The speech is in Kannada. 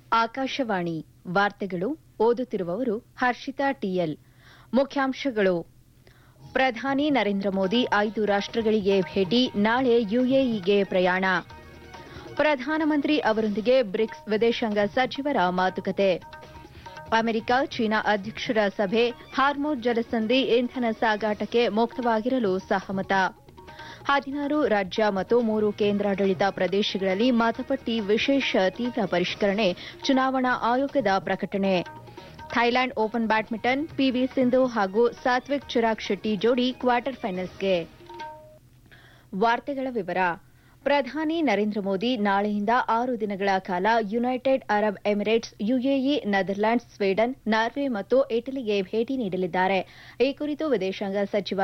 ಆಕಾಶವಾಣಿ ವಾರ್ತೆಗಳು ಓದುತ್ತಿರುವವರು ಹರ್ಷಿತಾ ಟಿಎಲ್ ಮುಖ್ಯಾಂಶಗಳು ಪ್ರಧಾನಿ ನರೇಂದ್ರ ಮೋದಿ ಐದು ರಾಷ್ಟಗಳಿಗೆ ಭೇಟಿ ನಾಳೆ ಯುಎಇಗೆ ಪ್ರಯಾಣ ಪ್ರಧಾನಮಂತ್ರಿ ಅವರೊಂದಿಗೆ ಬ್ರಿಕ್ಸ್ ವಿದೇಶಾಂಗ ಸಚಿವರ ಮಾತುಕತೆ ಅಮೆರಿಕ ಚೀನಾ ಅಧ್ಯಕ್ಷರ ಸಭೆ ಹಾರ್ಮೋರ್ ಜಲಸಂಧಿ ಇಂಧನ ಸಾಗಾಟಕ್ಕೆ ಮುಕ್ತವಾಗಿರಲು ಸಹಮತ ಹದಿನಾರು ರಾಜ್ಯ ಮತ್ತು ಮೂರು ಕೇಂದ್ರಾಡಳಿತ ಪ್ರದೇಶಗಳಲ್ಲಿ ಮತಪಟ್ಟಿ ವಿಶೇಷ ತೀವ್ರ ಪರಿಷ್ಕರಣೆ ಚುನಾವಣಾ ಆಯೋಗದ ಪ್ರಕಟಣೆ Thailand open badminton PV Sindhu ಹಾಗೂ ಸಾತ್ವಿಕ್ ಚಿರಾಗ್ ಶೆಟ್ಟಿ ಜೋಡಿ ಕ್ವಾರ್ಟರ್ ಫೈನಲ್ಸ್ಗೆ ವಾರ್ತೆಗಳ ವಿವರ ಪ್ರಧಾನಿ ನರೇಂದ್ರ ಮೋದಿ ನಾಳೆಯಿಂದ ಆರು ದಿನಗಳ ಕಾಲ United Arab Emirates UAE Netherlands Sweden Norway ಮತ್ತು ಇಟಲಿಗೆ ಭೇಟಿ ನೀಡಲಿದ್ದಾರೆ ಈ ಕುರಿತು ವಿದೇಶಾಂಗ ಸಚಿವ